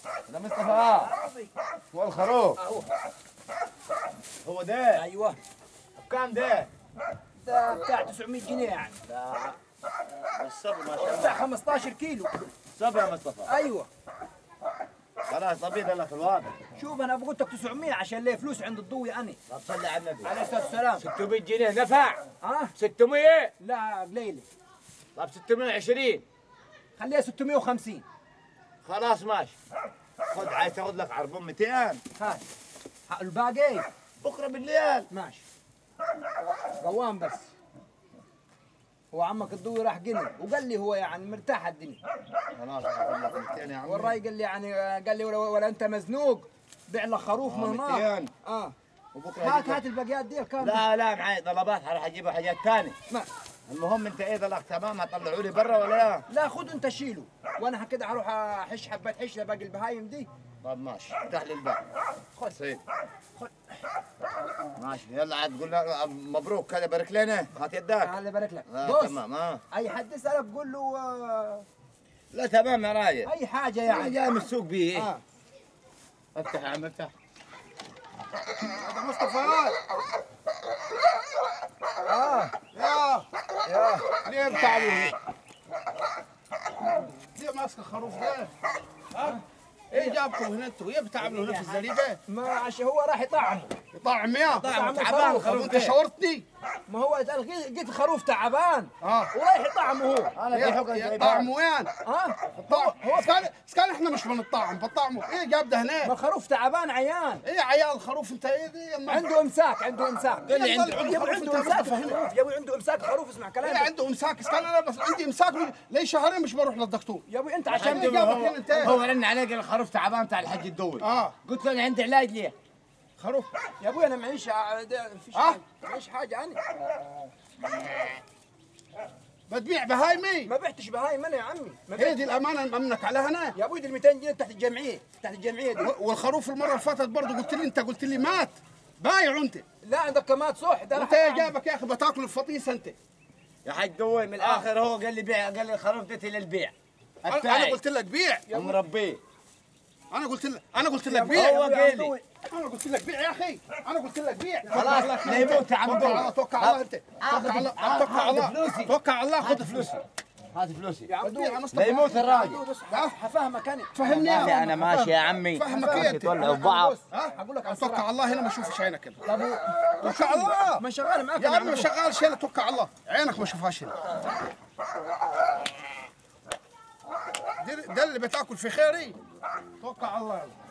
ده مصطفى هو الخروف اهو هو ده ايوه بكام ده؟ ده بتاع 900 جنيه يعني الصبر ما شاء بتاع الله 15 كيلو صبر يا مصطفى ايوه خلاص طبيب الله في الواقع شوف انا قلت لك 900 عشان ليه فلوس عند الضوي انا طب صلي على النبي عليه الصلاه والسلام 600 جنيه نفع ها 600 لا قليله طب 620 خليها 650 خلاص ماشي خذ عايز تاخذ لك عربون 200 هات ها، الباقي بكره بالليل ماشي قوام بس هو عمك الضوي راح قني وقال لي هو يعني مرتاح الدنيا خلاص اخذ لك 200 يا عمي والراي قال لي يعني قال لي ولا, ولا انت مزنوق بيع لك خروف آه، من هناك 200. اه وبكره هات هات هات الباقيات دي كم لا لا معي طلبات حروح اجيب حاجات ثانيه ما المهم انت ايه ضلك تمام هتطلعوا لي برا ولا لا؟ لا خذ انت شيله وانا كده هروح احش حبات حش باقي البهايم دي طب ماشي افتح لي الباب خذ سيد خذ. ماشي يلا عاد قول له مبروك كذا بارك لنا هات يدك الله يبارك لك آه بص تمام اه اي حد يسالك قول له آه، لا تمام يا راجل اي حاجه يعني يعني جاي من السوق بيه اه افتح يا عم افتح هذا مصطفى اه يا يا ليه بتعملوا ليه ماسك خروف ده؟ ها؟ ايه جابكم هنا انتوا؟ ايه بتعملوا هنا في الزريبه؟ ما عشان هو راح يطعمه يطعم يا طعم تعبان الخروف. الخروف طب انت ده. شاورتني؟ ما هو لقيت خروف تعبان اه ورايح يطعمه هو انا في حكم يا جايبها. طعم وين؟ اه الطعم هو كان كان احنا مش بنطعم بطعمه ايه جاب ده ما هنا؟ الخروف تعبان عيان ايه عيال خروف انت ايه دي يما عنده امساك عنده امساك قال لي عنده يا ابو خروف عنده انت امساك مصطفى هنا خروف يا ابو عنده امساك خروف اسمع ايه كلامي عنده امساك كان انا بس عندي امساك لي شهرين مش بروح للدكتور يا ابو انت عشان عشان إيه جابك هنا انت؟ هو رن علي قال الخروف تعبان بتاع الحج الدولي اه قلت له انا عندي علاج ليه؟ خروف يا ابوي انا معيش ع- ده- فيش آه. حاجه معيش حاجه انا بتبيع بهايمي ما بعتش بهايم انا يا عمي ما هي بعت دي الامانه اللي مأمنك عليها انا يا ابوي دي ال 200 جنيه تحت الجمعيه تحت الجمعيه دي والخروف المره اللي فاتت برضه قلت لي انت قلت لي مات بايع انت لا عندك كمان صح ده انت ايه جابك يا اخي بتاكل الفطيسه انت يا حاج دوي من الاخر هو قال لي بيع قال لي الخروف ده للبيع انا التاعي. أنا قلت لك بيع مربيه انا قلت لك انا قلت لك هو بيع قال لي. انا قلت لك بيع يا اخي انا قلت لك بيع خلاص لا يموت يا عم توكل على الله دوي توكل على الله انت توكل على الله آخذ- توكل على آخذ الله فلوسي. توكل على الله خذ هات فلوسي فلوسي هات فلوسي يا بتبيع يا عبدو مصطفى لا يموت الراجل حفهمك انا فهمني يا ماشي انا ماشي يا عمي فهمك ايه انت يطلعوا بعض ها هقول لك على توكل السرعة. على الله هنا ما اشوفش عينك هنا طب توكل على الله ما شغال معاك يا أنا عم عبدو. شغال شيله توكل على الله عينك ما اشوفهاش هنا ده- ده اللي بتاكل في خيري توكل على الله يلا